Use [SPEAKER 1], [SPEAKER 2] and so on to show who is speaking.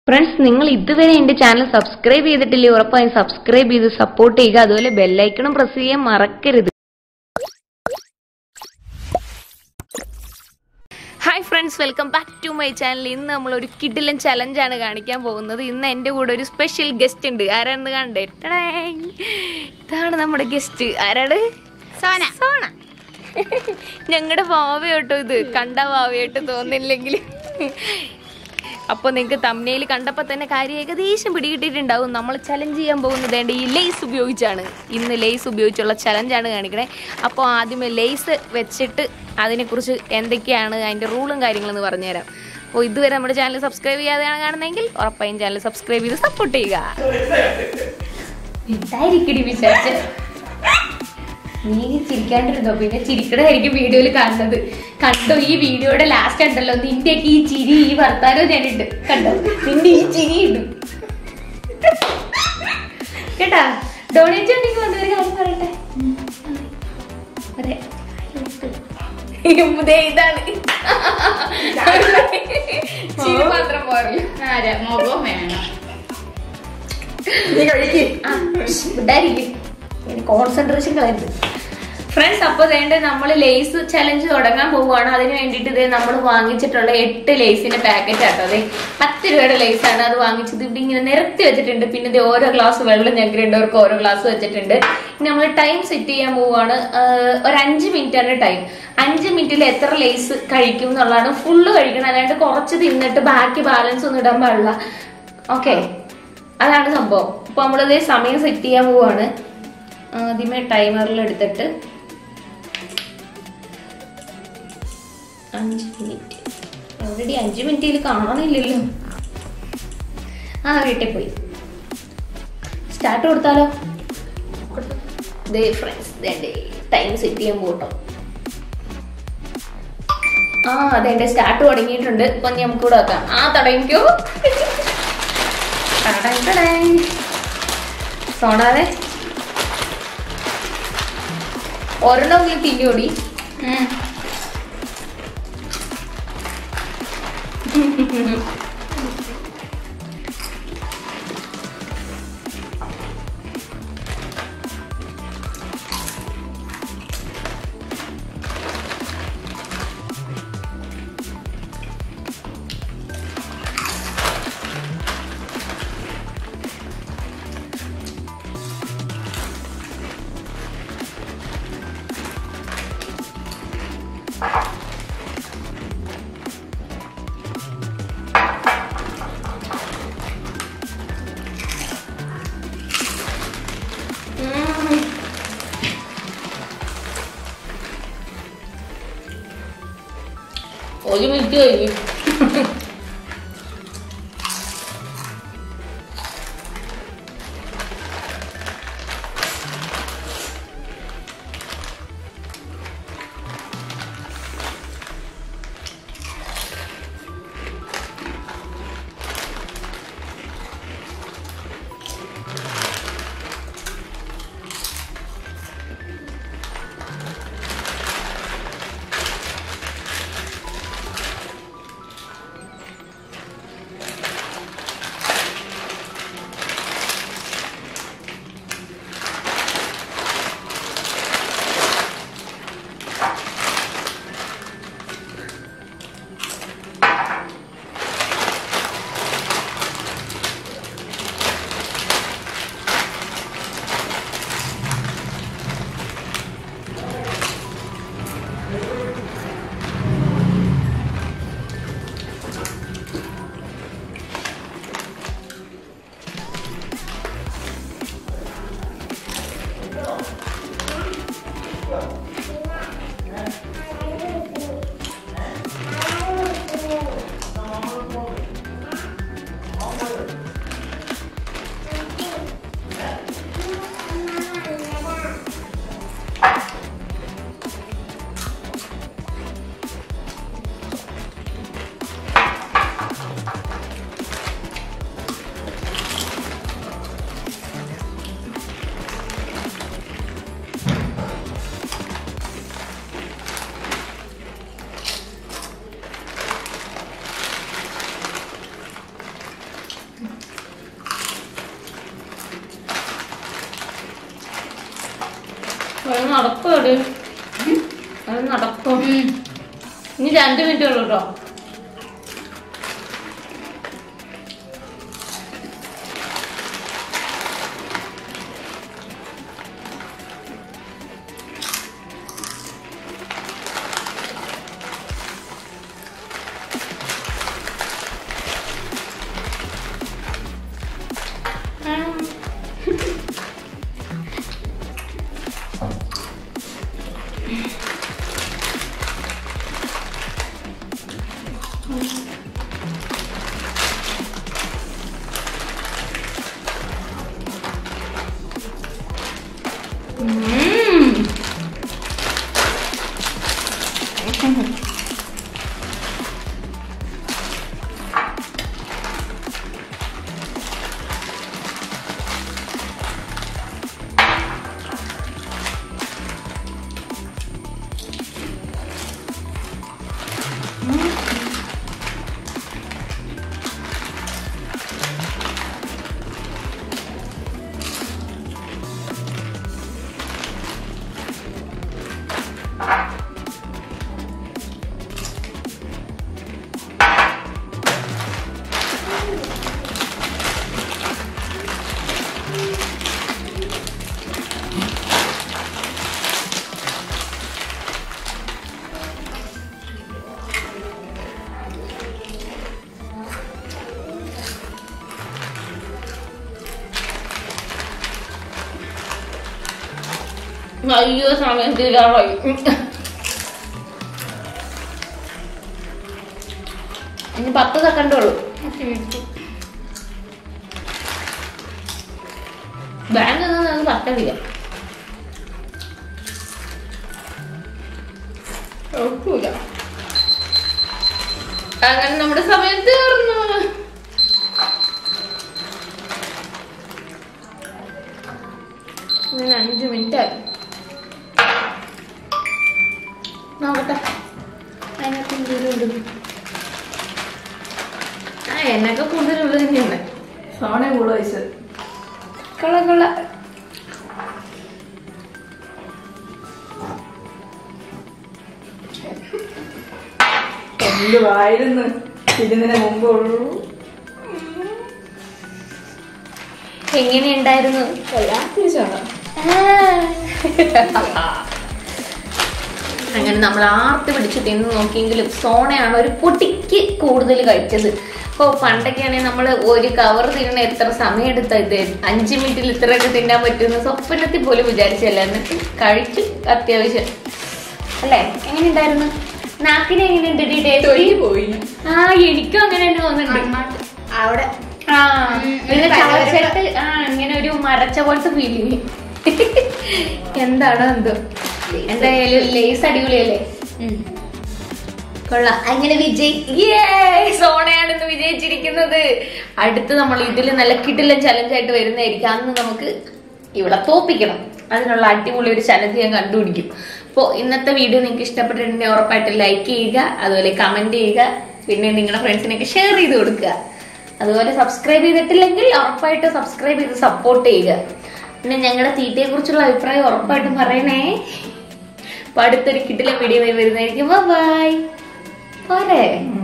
[SPEAKER 1] Friends നിങ്ങൾ ഇതുവരെ എന്റെ ചാനൽ സബ്സ്ക്രൈബ് ചെയ്തിട്ടില്ലേ ഉറപ്പായും സബ്സ്ക്രൈബ് ചെയ്ത് സപ്പോർട്ട് ചെയ്യുക അതുപോലെ ബെല്ലൈക്കണും പ്രസ് ചെയ്യാൻ മറക്കരുത് hi friends welcome back to my channel ഇന്ന് നമ്മൾ ഒരു കിഡിലൻ ചലഞ്ചാണ് കാണിക്കാൻ പോകുന്നത് ഇന്ന് എൻ്റെ കൂടെ ഒരു സ്പെഷ്യൽ ഗസ്റ്റ് ഉണ്ട് ആരാണെന്ന് കണ്ടേ ടടാങ്. ഇതാണ് നമ്മുടെ ഗസ്റ്റ് ആരാണ് സോന സോണ ഞങ്ങളുടെ വാവയോട്ടോ ഇത് കണ്ട വാവയായിട്ട് തോന്നില്ലെങ്കിൽ അപ്പോൾ നിങ്ങൾക്ക് തമ്മനയിൽ കണ്ടപ്പോൾ തന്നെ കാര്യം ഏകദേശം പിടികിട്ടിട്ടുണ്ടാവും നമ്മൾ ചലഞ്ച് ചെയ്യാൻ പോകുന്നത് വേണ്ട ഈ ലേസ് ഉപയോഗിച്ചാണ് ഇന്ന് ലേസ് ഉപയോഗിച്ചുള്ള ചലഞ്ചാണ് കാണിക്കണേ അപ്പോൾ ആദ്യമേ ലേസ് വെച്ചിട്ട് അതിനെക്കുറിച്ച് എന്തൊക്കെയാണ് അതിൻ്റെ റൂളും കാര്യങ്ങളെന്ന് പറഞ്ഞുതരാം അപ്പോൾ ഇതുവരെ നമ്മുടെ ചാനൽ സബ്സ്ക്രൈബ് ചെയ്യാതെയാണ് കാണുന്നതെങ്കിൽ ഉറപ്പായും ചാനൽ സബ്സ്ക്രൈബ് ചെയ്ത് സപ്പോർട്ട് ചെയ്യുക ഇതായിരിക്കടി വിചാരിച്ച നീ ചിരിക്കാണ്ടിരുന്നോ പിന്നെ ചിരിക്കണായിരിക്കും വീഡിയോയിൽ കാണുന്നത് കണ്ടോ ഈ വീഡിയോയുടെ ലാസ്റ്റ് ഉണ്ടല്ലോ നിന്റെയൊക്കെ ഈ ചിരി ഈ വർത്താനോ ഞാനിട്ട് കണ്ടോ നിന്റെ ഈ ചിരി ഇടും കേട്ടാ ഡൊണേറ്റ് ഉണ്ടെങ്കിൽ വന്നൊരു കാര്യം പറയട്ടെ അതെ ദേ ഇതാണ് ചിരി മാത്രം പോരല്ലോ
[SPEAKER 2] ആരാ മുഖം വേണം
[SPEAKER 1] കോൺസെൻട്രേഷൻ കളയരുത് ഫ്രണ്ട്സ് അപ്പൊ വേണ്ട നമ്മൾ ലേസ് ചലഞ്ച് തുടങ്ങാൻ പോവുകയാണ് അതിന് വേണ്ടിയിട്ട് ഇത് നമ്മൾ വാങ്ങിച്ചിട്ടുള്ള എട്ട് ലേസിന്റെ പാക്കറ്റ് ആട്ടോ അതെ പത്ത് രൂപയുടെ ലേസ് ആണ് അത് വാങ്ങിച്ചത് ഇവിടെ ഇങ്ങനെ നിരത്തി വെച്ചിട്ടുണ്ട് പിന്നെ ഇത് ഓരോ ഗ്ലാസ് വെള്ളം ഞങ്ങൾക്ക് രണ്ടുപേർക്ക് ഓരോ ഗ്ലാസ് വെച്ചിട്ടുണ്ട് ഇനി നമ്മൾ ടൈം സെറ്റ് ചെയ്യാൻ പോവുകയാണ് ആഹ് ഒരു അഞ്ച് മിനിറ്റ് ആണ് ടൈം അഞ്ച് മിനിറ്റിൽ എത്ര ലേസ് കഴിക്കും എന്നുള്ളതാണ് ഫുള്ള് കഴിക്കണം അല്ലാണ്ട് കുറച്ച് തിന്നിട്ട് ബാക്കി ബാലൻസ് ഒന്നും ഇടാൻ പാടില്ല ഓക്കെ അതാണ് സംഭവം അപ്പൊ നമ്മളിത് സമയം സെറ്റ് ചെയ്യാൻ പോവാണ് ആദ്യമേ ടൈമറിൽ എടുത്തിട്ട് അഞ്ച് മിനിറ്റ് ഓൾറെഡി അഞ്ച് മിനിറ്റിൽ കാണാനില്ലല്ലോ ആ വീട്ടിൽ പോയി സ്റ്റാർട്ട് കൊടുത്താലോ ദേ ഫ്രണ്ട്സ് ടൈം സെറ്റ് ചെയ്യാൻ പോട്ടോ ആ അതെ സ്റ്റാർട്ട് തുടങ്ങിയിട്ടുണ്ട് ഇപ്പൊ ഇനി നമുക്ക് കൂടെ വെക്കാം ആ തുടങ്ങിക്കോ ടടടങ് ടടങ്. സോണാവേ ഒരെണ്ണമെങ്കിലും തിന്നോടി ഒരു മിനിറ്റ് കഴിഞ്ഞു അത് നടക്കും അത് അത് നടക്കും ഇനി രണ്ട് മിനിറ്റ് ഉള്ളൂ കേട്ടോ അയ്യോ സമയം തീരാറായി ഇനി പത്ത് സെക്കൻഡ് ഉള്ളൂ ബാങ്ക് ഒന്നും പറ്റില്ല ഒക്കൂല അങ്ങനെ നമ്മുടെ സമയം തീർന്നു ഇങ്ങനെ അഞ്ച് മിനിറ്റ് ആയി നോക്കട്ടെ അതിനകത്ത് എന്തെങ്കിലും ഉണ്ട് ആ എന്നൊക്കെ കൂടുതലുള്ളത് തന്നെയാണ്
[SPEAKER 2] സോണയും കൂടെ വെച്ചത്
[SPEAKER 1] കൊള്ള കൊള്ള
[SPEAKER 2] എന്തുവായിരുന്നു ഇതിന് മുമ്പ് ഉള്ളൂ
[SPEAKER 1] എങ്ങനെയുണ്ടായിരുന്നു
[SPEAKER 2] വല്ലാത്തൊരു ചോണം
[SPEAKER 1] അങ്ങനെ നമ്മൾ ആർത്ത് പിടിച്ച് തിന്ന് നോക്കിയെങ്കിലും സോണയാണ് ഒരു പൊട്ടിക്ക് കൂടുതൽ കഴിച്ചത് ഇപ്പോൾ പണ്ടൊക്കെയാണെങ്കിൽ നമ്മൾ ഒരു കവർ തിന്നണ എത്ര സമയം എടുത്താ ഇത് അഞ്ച് മിനിറ്റിൽ ഇത്രയൊക്കെ തിന്നാൻ പറ്റുമെന്ന് സ്വപ്നത്തിൽ പോലും വിചാരിച്ചല്ല എന്നിട്ട് കഴിച്ചു അത്യാവശ്യം അല്ലേ എങ്ങനെയുണ്ടായിരുന്നു നാക്കിന് എങ്ങനെയുണ്ട് ഡി ടേസ്റ്റ്
[SPEAKER 2] തൊലി പോയി
[SPEAKER 1] ആ എനിക്കും അങ്ങനെ തന്നെ തോന്നുന്നുണ്ട്
[SPEAKER 2] അവിടെ
[SPEAKER 1] ആ
[SPEAKER 2] ഉം,
[SPEAKER 1] പിന്നെ
[SPEAKER 2] ഒരു പലവരുടെ-
[SPEAKER 1] ചവച്ചിട്ട് ആ ഇങ്ങനെ ഒരു മരച്ച പോലത്തെ ഫീലിംഗ് എന്താണോ എന്തോ എന്തായാലും ലേസ് അടിപൊളിയല്ലേ കൊള്ളാം അങ്ങനെ വിജയ് Yay! സോണയാണ് ഇന്ന് വിജയിച്ചിരിക്കുന്നത് അടുത്ത് നമ്മൾ ഇതിൽ നല്ല കിടിലൻ ചലഞ്ച് ആയിട്ട് വരുന്നതായിരിക്കും അന്ന് നമുക്ക് ഇവിടെ തോപ്പിക്കണം അതിനുള്ള അടിപൊളി ഒരു ചലഞ്ച് ഞാൻ കണ്ടുപിടിക്കും അപ്പോൾ ഇന്നത്തെ വീഡിയോ നിങ്ങൾക്ക് ഇഷ്ടപ്പെട്ടിട്ടുണ്ടെങ്കിൽ ഉറപ്പായിട്ട് ലൈക്ക് ചെയ്യുക അതുപോലെ കമന്റ് ചെയ്യുക പിന്നെ നിങ്ങളുടെ ഫ്രണ്ട്സിനൊക്കെ ഷെയർ ചെയ്ത് കൊടുക്കുക അതുപോലെ സബ്സ്ക്രൈബ് ചെയ്തിട്ടില്ലെങ്കിൽ ഉറപ്പായിട്ട് സബ്സ്ക്രൈബ് ചെയ്ത് സപ്പോർട്ട് ചെയ്യുക പിന്നെ ഞങ്ങളുടെ തീറ്റയെ കുറിച്ചുള്ള അഭിപ്രായം ഉറപ്പായിട്ടും പറയണേ അപ്പൊ അടുത്തൊരു കിട്ടിലെ വീഡിയോ വരുന്നതായിരിക്കും ബൈ പോരെ